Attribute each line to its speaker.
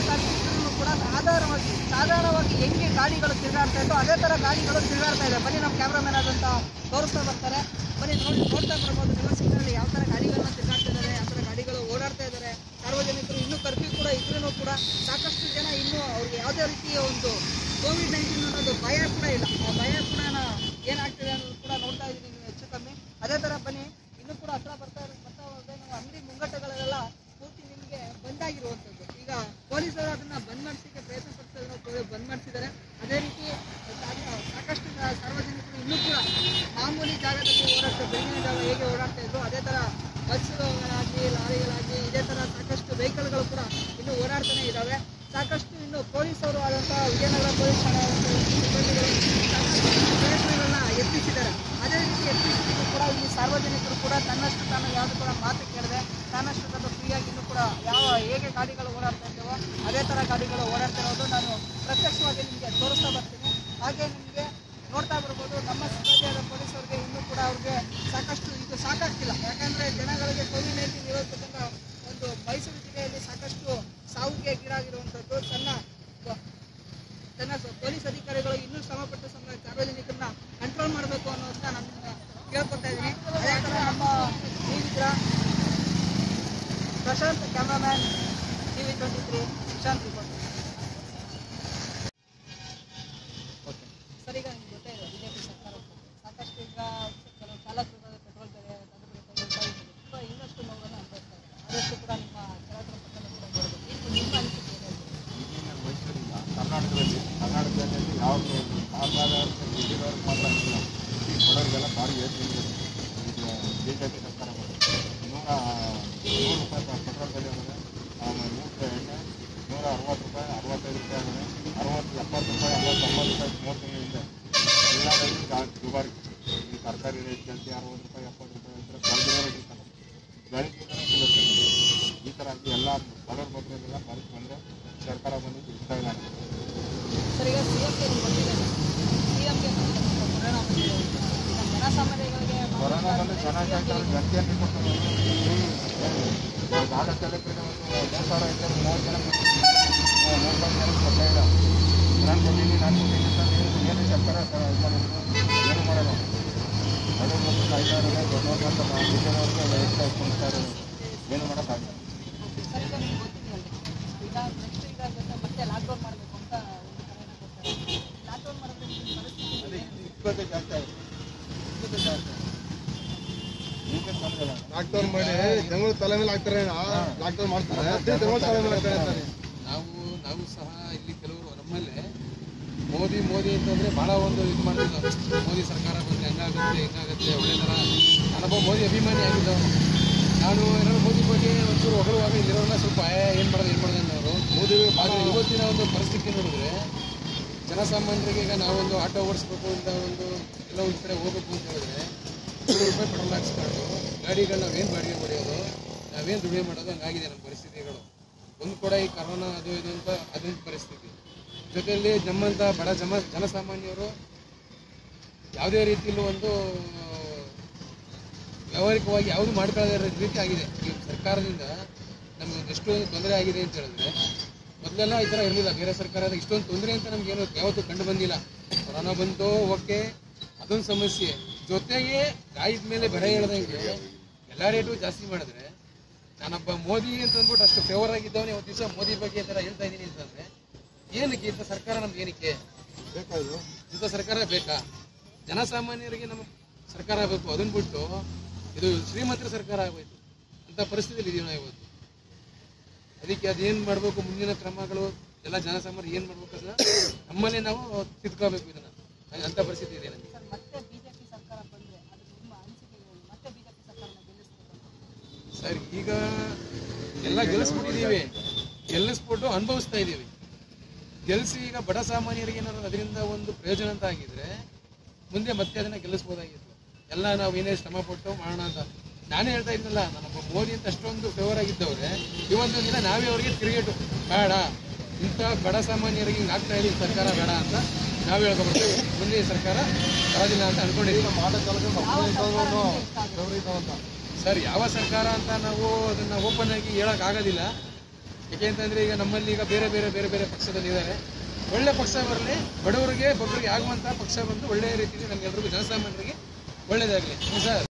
Speaker 1: ತಾರೀಕು ಇದ್ರೂ ಕೂಡ ಆಧಾರವಾಗಿ ಸಾಧಾರಣವಾಗಿ ಹೆಂಗೆ ಗಾಡಿಗಳು ತಿರುಗಾಡ್ತಾ ಇತ್ತು ಅದೇ ಥರ ಗಾಡಿಗಳು ತಿರುಗಾಡ್ತಾ ಇದೆ ಬನ್ನಿ ನಮ್ಮ ಕ್ಯಾಮ್ರಾಮನ್ ಆದಂತ ತೋರಿಸ್ತಾ ಬರ್ತಾರೆ ಬನ್ನಿ ನೋಡಿ ನೋಡ್ತಾ ಬರ್ಬೋದು ನಿವಾಸಿಗಳಲ್ಲಿ ಯಾವ ಥರ ಗಾಡಿಗಳನ್ನ ತಿರುಗಾಡ್ತಾ ಇದ್ದಾರೆ ಯಾವ ಥರ ಗಾಡಿಗಳು ಓಡಾಡ್ತಾ ಇದ್ದಾರೆ ಸಾರ್ವಜನಿಕರು ಇನ್ನೂ ಕರ್ಫ್ಯೂ ಕೂಡ ಇದ್ರೂ ಕೂಡ ಸಾಕಷ್ಟು ಜನ ಇನ್ನೂ ಅವ್ರಿಗೆ ಯಾವುದೇ ರೀತಿಯ ಒಂದು ಕೋವಿಡ್ ನೈನ್ಟೀನ್ ಅನ್ನೋದು ಭಯ ಕೂಡ ಇಲ್ಲ ಆ ಭಯ ಕೂಡ ಏನಾಗ್ತಿದೆ ಅನ್ನೋದು ಕೂಡ ನೋಡ್ತಾ ಇದ್ದೀವಿ ನೀವು ಹೆಚ್ಚು ಕಮ್ಮಿ ಅದೇ ಥರ ಬನ್ನಿ ಇನ್ನೂ ಕೂಡ ಹತ್ರ ಬರ್ತಾ ಇರೋ ಬರ್ತಾ ಹೋದ್ರೆ ನಾವು ಅಂಗಡಿ ಮುಂಗಟ್ಟುಗಳೆಲ್ಲ ಪೂರ್ತಿ ನಿಮಗೆ ಬಂದಾಗಿರುವಂಥದ್ದು ಈಗ ಪೊಲೀಸರು ಅದನ್ನ ಬಂದ್ ಮಾಡಿಸಲಿಕ್ಕೆ ಪ್ರಯತ್ನ ಪಡ್ತಾ ಇದ್ದಾರೆ ಬಂದ್ ಮಾಡಿಸಿದ್ದಾರೆ ಅದೇ ರೀತಿ ಸಾಕ- ಸಾಕಷ್ಟು ಜನ- ಸಾರ್ವಜನಿಕರು ಇನ್ನೂ ಕೂಡ ಮಾಮೂಲಿ ಜಾಗದಲ್ಲಿ ಓಡಾಡ್ತಾ ಬೆಳಗಿನ ಜಾವ ಹೇಗೆ ಓಡಾಡ್ತಾ ಇದ್ರು ಅದೇ ಥರ ಬಸ್ಸುಗಳಾಗಲಿ ಲಾರಿಗಳಾಗಲಿ ಇದೇ ಥರ ಸಾಕಷ್ಟು ವೆಹಿಕಲ್ಗಳು ಕೂಡ ಇನ್ನೂ ಓಡಾಡ್ತಾನೆ ಇದ್ದಾವೆ ಸಾಕಷ್ಟು ಇನ್ನು ಪೊಲೀಸರು ಆದಂತಹ ವಿಜಯನಗರ ಪೊಲೀಸ್ ಠಾಣೆ ಆದಂತಹ ಸಿಬ್ಬಂದಿಗಳು ಸಾಕಷ್ಟು ಪ್ರಯತ್ನಗಳನ್ನ ಎತ್ತಿಸಿದ್ದಾರೆ ಅದೇ ರೀತಿ ಎತ್ತಿಸಿದ್ರು ಕೂಡ ಇಲ್ಲಿ ಸಾರ್ವಜನಿಕರು ಕೂಡ ತನ್ನಷ್ಟು ತಾನು ಯಾವುದು ಕೂಡ ಮಾತು ಕೇಳದೆ ತನ್ನಷ್ಟು ತಾನು ಫ್ರೀಯಾಗಿ ಇನ್ನೂ ಕೂಡ ಯಾವ ಹೇಗೆ ಗಾಡಿಗಳು ಓಡಾಡ್ತಾ ಇದ್ದಾವೋ ಅದೇ ಥರ ಗಾಡಿಗಳು ಓಡಾಡ್ತಾ ಇರೋದು ನಾನು ಪ್ರತ್ಯಕ್ಷವಾಗಿ ನಿಮಗೆ ತೋರಿಸ್ತಾ ಬರ್ತೀನಿ ಹಾಗೆ ನಿಮಗೆ ನೋಡ್ತಾ ಬರ್ಬೋದು ನಮ್ಮ ಸಿಬ್ಬಂದಿಯಾದ ಪೊಲೀಸರಿಗೆ ಇನ್ನೂ ಕೂಡ ಅವ್ರಿಗೆ ಸಾಕಷ್ಟು ಇದು ಸಾಕಾಗ್ತಿಲ್ಲ ಯಾಕಂದ್ರೆ ಜನಗಳಿಗೆ ಕೋವಿಡ್ ನೈನ್ಟೀನ್ ಇರೋದಕ್ಕಂತ ಒಂದು ಮೈಸೂರು ಜಿಲ್ಲೆಯಲ್ಲಿ ಸಾಕಷ್ಟು ಸಾವಿಗೆ ಗೀಡಾಗಿರುವಂಥದ್ದು ತನ್ನ ತನ್ನ ಸ- ಪೊಲೀಸ್ ಅಧಿಕಾರಿಗಳು ಇನ್ನೂ ಶ್ರಮಪಟ್ಟು ಸಮ ಸಾರ್ವಜನಿಕರನ್ನ ಕಂಟ್ರೋಲ್ ಮಾಡಬೇಕು ಅನ್ನೋದನ್ನ ನಾನು ಕೇಳ್ಕೊತಾ ಇದ್ದೀನಿ ಅದೇ ಥರ ನಮ್ಮ ನೀವಿದ್ರ Prashanth cameraman T V twenty three Prashanth report
Speaker 2: okay
Speaker 1: sir ಈಗ ನಿಮ್ಗೆ ಗೊತ್ತೇ ಇದೆ ಬಿಜೆಪಿ ಸರ್ಕಾರ ಸಾಕಷ್ಟು ಈಗ ಕೆಲವು ಚಾಲಕರು ಪೆಟ್ರೋಲ್ ಬೆಲೆ ತಂದು ತುಂಬ ಇನ್ನಷ್ಟು ನೋವನ್ನು ಅನುಭವಿಸ್ತಾ ಇದ್ದಾರೆ ಆದಷ್ಟು ಕೂಡ ನಿಮ್ಮ ಚಲಾವಣೆ ಪಕ್ಕದಲ್ಲಿ ಕೂಡ ನೋಡಬೇಕು ಇದು ನಿಮ್ಮ ಅನಿಸಿಕೆ ಏನು
Speaker 2: ಈಗಿನ ಮೈಸೂರಿಲ್ಲ ಕರ್ನಾಟಕದಲ್ಲಿ ಕರ್ನಾಟಕದಲ್ಲಿ ಯಾವುದು ಸಾಲಗಾರ ದುಡ್ಡಿರೋರು ಮಾತ್ರ ಇಲ್ಲ ಈ ಬಡವರಿಗೆಲ್ಲ ಭಾರಿ ಏರಿಕೆ ಇದೆ ಇದು ಬಿ ಜೆ ಪಿ ಸರ್ಕಾರ ಮಾಡಿದೆ. ನೂರ ನೂರು ರೂಪಾಯಿ ಪೆಟ್ರೋಲ್ ಬೆಲೆ ಆಗಿದೆ ಆಮೇಲೆ ನೂರು ಎಣ್ಣೆ ನೂರ ಅರವತ್ತು ರೂಪಾಯಿ ಅರವತ್ತೈದು ರೂಪಾಯಿ ಆಗಿದೆ ಅರವತ್ತು ಎಪ್ಪತ್ತು ರೂಪಾಯಿ ಅರವತ್ತು ತೊಂಬತ್ತು ರೂಪಾಯಿ ಮೂವತ್ತು ತಿಂಗಳು ಇದೆ ಎಲ್ಲ ರೈತರು ಗಾ ದುಬಾರಿ ಈ ತರಕಾರಿ ರೇಟ್ ಜಾಸ್ತಿ ಅರವತ್ತು ರೂಪಾಯಿ ಎಪ್ಪತ್ತು ರೂಪಾಯಿ ಇದ್ದರೆ ಬೆಳೆದಿರೋ ರೇಟ್ ಇರ್ತಾರೆ ಬೆಳೆದಿದ್ದಾನೆ ಸಿಗುತ್ತೆ ಈ ಥರ ಆಗಿ ಎಲ್ಲ ಬಡವ್ರ ಬಗ್ಗೆಲ್ಲ ಭಾರಿ ಬಂದರೆ ಸರ್ಕಾರ ಬಂದು ಇರ್ತಾ ಇಲ್ಲ
Speaker 1: ಸರ್ ಈಗ ಸಿ ಎಂ ಗೆ ಬಂದಿದೆ ಸಿ ಎಂ ಗೆ ಕೊರೋನಾ ಬಂದಿದೆ ಈಗ ಜನಸಾಮಾನ್ಯಗಳಿಗೆ
Speaker 2: ಕೊರೋನಾ ಬಂದು ಚೆನ್ನಾಗಿ ಆಗ್ತಾರೆ ಜನತೆಯನ್ನು ಕೊಡ್ತಾರೆ ಗಾಡ ಕೆಲಸಕ್ಕೆ ಒಂದು ಮೂರು ಸಾವಿರ ಇದ್ದರೆ ಮೂವತ್ತು ಜನ ಮೂರು ಸಾವಿರ ಜನ ಕೊಡ್ತಾ ಇಲ್ಲ ನಾನು ಕೊಟ್ಟಿದ್ದೀನಿ ನಾನು ಕೊಟ್ಟಿದ್ದೀನಿ ಅಂತ ಏನು ಏನು ಸರ್ಕಾರ ಇದು ಮಾಡಿದ್ರು ಏನು ಮಾಡಲ್ಲ ಬಡವ್ರ ಮಕ್ಕಳು ಐದಾರು ದೊಡ್ಡವ್ರು ಅಂತ ಬಿದ್ದವ್ರಿಗೆ ವ್ಯವಸ್ಥೆ ಇಟ್ಕೊಳ್ತಾ ಇರೋದು ಏನು ಮಾಡೋಕ್ಕಾಗಲ್ಲ
Speaker 1: ಸರ್ ಈಗ ನಿಮ್ಗೆ ಗೊತ್ತಿದೆಯಲ್ಲ ಈಗ ನೆಕ್ಸ್ಟ್ ಈಗ ಜೊತೆ ಮತ್ತೆ ಲಾಕ್ಡೌನ್ ಮಾಡಬೇಕು ಅಂತ ಒಂದು ಕರೆಯನ್ನು ಕೊಡ್ತಾರೆ ಲಾಕ್ಡೌನ್ ಮಾಡಿದ್ರೆ ನಿಮ್ಮ ಪರಿಸ್ಥಿತಿ
Speaker 2: ಅದೇ
Speaker 1: ಏನು?
Speaker 2: ಇಪ್ಪತ್ತು ಜಾಸ್ತಿ ಆಗಿದೆ ಇಪ್ಪತ್ತು ಜಾಸ್ತಿ ಆಗಿದೆ ಈಗ ಬಂದಿಲ್ಲ
Speaker 3: ಲಾಕ್ಡೌನ್ ಮಾಡಿ ಜನಗಳು ತಲೆ ಮೇಲೆ ಹಾಕ್ತಾರೆ ಲಾಕ್ಡೌನ್ ಮಾಡ್ತಾರೆ ಜನಗಳು ತಲೆ ಮೇಲೆ ಹಾಕ್ತಾರೆ ಅಂತಾರೆ
Speaker 4: ನಾವು ನಾವು ಸಹ ಇಲ್ಲಿ ಕೆಲವರು ನಮ್ಮಲ್ಲೇ ಮೋದಿ ಮೋದಿ ಅಂತಂದ್ರೆ ಬಹಳ ಒಂದು ಇದು ಮಾಡ್ತಿದ್ದ ಮೋದಿ ಸರ್ಕಾರ ಬಂದ್ರೆ ಹಂಗಾಗುತ್ತೆ ಹಿಂಗಾಗುತ್ತೆ ಒಳ್ಳೆ ಥರ ನಾನೊಬ್ಬ ಮೋದಿ ಅಭಿಮಾನಿ ಆಗಿದ್ದವನು ನಾನು ಏನಾದ್ರು ಮೋದಿ ಬಗ್ಗೆ ಒಂಚೂರು ಹೊಗಳುವಾಗ ಇಲ್ಲಿರೋನ ಸ್ವಲ್ಪ ಏನು ಮಾಡೋದು ಏನು ಮಾಡೋದು ಅನ್ನೋರು ಮೋದಿ ಆದರೆ ಇವತ್ತಿನ ಒಂದು ಪರಿಸ್ಥಿತಿ ನೋಡಿದ್ರೆ ಜನಸಾಮಾನ್ಯರಿಗೆ ಈಗ ನಾವೊಂದು ಆಟೋ ಓಡಿಸ್ಬೇಕು ಅಂತ ಒಂದು ಎಲ್ಲ ಒಂದು ಕಡೆ ಹೋಗ್ಬೇಕು ಅಂತ ಹೇಳಿದ್ರೆ ನೂರು ರೂಪಾಯಿ ಪೆಟ್ರೋಲ್ ಹಾಕ್ಸ್ಕೊಂಡು ಗಾಡಿಗಳು ನಾವೇನು ಬಾಡಿಗೆ ಹೊಡೆಯೋದು ನಾವೇನು ದುಡಿಮೆ ಮಾಡೋದು ಹಂಗಾಗಿದೆ ನಮ್ಮ ಪರಿಸ್ಥಿತಿಗಳು ಒಂದು ಕೂಡ ಈ ಕರೋನಾ ಅದು ಇದು ಅಂತ ಅದೊಂದು ಪರಿಸ್ಥಿತಿ ಜೊತೆಯಲ್ಲಿ ನಮ್ಮಂಥ ಬಡ ಜಮ ಜನಸಾಮಾನ್ಯರು ಯಾವುದೇ ರೀತಿಯಲ್ಲೂ ಒಂದು ವ್ಯಾವಹಾರಿಕವಾಗಿ ಯಾವುದು ಮಾಡ್ಕೊಳ್ಳದೇ ಇರೋ ರೀತಿ ಆಗಿದೆ ಈ ಸರ್ಕಾರದಿಂದ ನಮಗೆ ಎಷ್ಟೊಂದು ತೊಂದರೆ ಆಗಿದೆ ಅಂತ ಹೇಳಿದ್ರೆ ಮೊದಲೆಲ್ಲ ಈ ಥರ ಇರಲಿಲ್ಲ ಬೇರೆ ಸರ್ಕಾರದ ಇಷ್ಟೊಂದು ತೊಂದರೆ ಅಂತ ನಮ್ಗೆ ಏನು ಯಾವತ್ತೂ ಕಂಡು ಬಂದಿಲ್ಲ ಕೊರೋನಾ ಬಂತು ಓಕೆ ಅದೊಂದು ಸಮಸ್ಯೆ ಜೊತೆಗೆ ಗಾಯದ ಮೇಲೆ ಬೆಲೆ ಹೇಳ್ದಂಗೆ ಎಲ್ಲ ರೇಟು ಜಾಸ್ತಿ ಮಾಡಿದ್ರೆ ನಾನೊಬ್ಬ ಮೋದಿ ಅಂತ ಅಂದ್ಬಿಟ್ಟು ಅಷ್ಟು ಫೇವರ್ ಆಗಿದ್ದವನೇ ಇವತ್ತು ದಿವಸ ಮೋದಿ ಬಗ್ಗೆ ಈ ಥರ ಹೇಳ್ತಾ ಇದ್ದೀನಿ ಅಂತಂದ್ರೆ ಏನಕ್ಕೆ ಇಂಥ ಸರ್ಕಾರ ನಮ್ಗೆ ಏನಕ್ಕೆ
Speaker 3: ಬೇಕಾದ್ರು
Speaker 4: ಇಂಥ ಸರ್ಕಾರ ಬೇಕಾ ಜನಸಾಮಾನ್ಯರಿಗೆ ನಮ್ಮ ಸರ್ಕಾರ ಬೇಕು ಅದನ್ನ ಬಿಟ್ಟು ಇದು ಶ್ರೀಮಂತರ ಸರ್ಕಾರ ಆಗೋಯ್ತು ಅಂತ ಪರಿಸ್ಥಿತಿಯಲ್ಲಿ ಇದೀವಿ ನಾವು ಇವತ್ತು ಅದಕ್ಕೆ ಅದೇನು ಮಾಡಬೇಕು ಮುಂದಿನ ಕ್ರಮಗಳು ಎಲ್ಲ ಜನಸಾಮಾನ್ಯರು ಏನು ಮಾಡ್ಬೇಕು ಅದನ್ನ ನಮ್ಮಲ್ಲೇ ನಾವು ತಿದ್ಕೋಬೇಕು ಇದನ್ನ ಅಂತ ಪರಿಸ್ಥಿತಿ ಇದೆ ನಮಗೆ
Speaker 1: ಸರ್ ಮತ್ತೆ ಬಿಜೆಪಿ ಸರ್ಕಾರ ಬಂದ್ರೆ ಅದು ನಿಮ್ಮ ಅನಿಸಿಕೆ ಏನು ಮತ್ತೆ ಬಿಜೆಪಿ ಸರ್ಕಾರನ ಗೆಲ್ಲಿಸ್ಬೇಕು
Speaker 4: ಸರ್ ಈಗ ಎಲ್ಲ ಗೆಲ್ಲಿಸ್ಬಿಟ್ಟಿದ್ದೀವಿ ಗೆಲ್ಲಿಸ್ಬಿಟ್ಟು ಅನುಭವಿಸ್ತಾ ಇದ್ದೀವಿ ಗೆಲ್ಲಿಸಿ ಈಗ ಬಡ ಸಾಮಾನ್ಯರಿಗೆ ಏನಾದ್ರು ಅದರಿಂದ ಒಂದು ಪ್ರಯೋಜನ ಅಂತ ಆಗಿದ್ರೆ ಮುಂದೆ ಮತ್ತೆ ಅದನ್ನ ಗೆಲ್ಲಿಸ್ಬೋದಾಗಿತ್ತು ಎಲ್ಲ ನಾವು ಏನೇ ಶ್ರಮ ಪಟ್ಟು ಮಾಡೋಣ ಅಂತ ನಾನೇ ಹೇಳ್ತಾ ಇದ್ನಲ್ಲ ನಾನೊಬ್ಬ ಮೋದಿ ಅಂತ ಅಷ್ಟೊಂದು ಫೇವರ್ ಆಗಿದ್ದವ್ರೆ ಇವತ್ತೊಂದು ದಿನ ನಾವೇ ಅವ್ರಿಗೆ ತಿರುಗೇಟು ಬೇಡ ಇಂಥ ಬಡ ಸಾಮಾನ್ಯರಿಗೆ ಹಿಂಗೆ ಆಗ್ತಾ ಇದೆ ಈ ಸರ್ಕಾರ ಬೇಡ ಅಂತ ನಾವೇ ಹೇಳ್ಕೊಬಿಡ್ತೀವಿ ಮುಂದೆ ಈ ಸರ್ಕಾರ ಬರೋದಿಲ್ಲ ಅಂತ ಅನ್ಕೊಂಡಿದ್ದೀವಿ
Speaker 3: ಮಾಡೋ ಕೆಲಸ ಮಕ್ಕಳು ಇದ್ದವನು ಅಂತ
Speaker 4: ಸರ್ ಯಾವ ಸರ್ಕಾರ ಅಂತ ನಾವು ಅದನ್ನ ಓಪನ್ ಆಗಿ ಹೇಳಕ್ ಆಗೋದಿಲ್ಲ ಯಾಕೆಂತಂದ್ರೆ ಈಗ ನಮ್ಮಲ್ಲಿ ಈಗ ಬೇರೆ ಬೇರೆ ಬೇರೆ ಬೇರೆ ಪಕ್ಷದಲ್ಲಿ ಇದ್ದಾರೆ ಒಳ್ಳೆ ಪಕ್ಷ ಬರಲಿ ಬಡವರಿಗೆ ಬಡವರಿಗೆ ಆಗುವಂತಹ ಪಕ್ಷ ಬಂದು ಒಳ್ಳೆಯ ರೀತಿಯಲ್ಲಿ ನಮ್ಗೆಲ್ರಿಗೂ ಜನಸಾಮಾನ್ಯರಿಗೆ ಒಳ್ಳೇದಾಗಲಿ ಸರ್